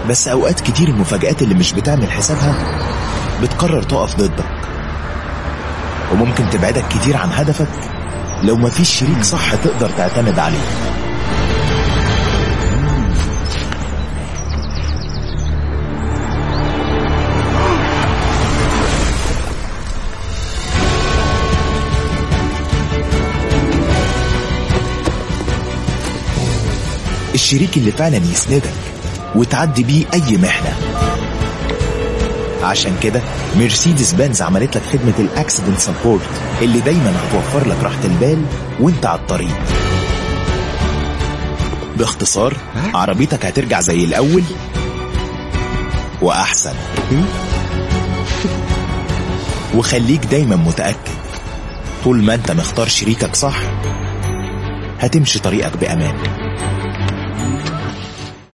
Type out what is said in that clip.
بس أوقات كتير المفاجآت اللي مش بتعمل حسابها بتقرر تقف ضدك وممكن تبعدك كتير عن هدفك لو مفيش شريك صح تقدر تعتمد عليه الشريك اللي فعلا يسندك وتعدي بيه أي محنة عشان كده مرسيدس بنز عملت لك خدمة الأكسيدنت سبورت اللي دايما هتوفر لك راحة البال وانت على الطريق باختصار عربيتك هترجع زي الأول وأحسن وخليك دايما متأكد طول ما انت مختار شريكك صح هتمشي طريقك بأمان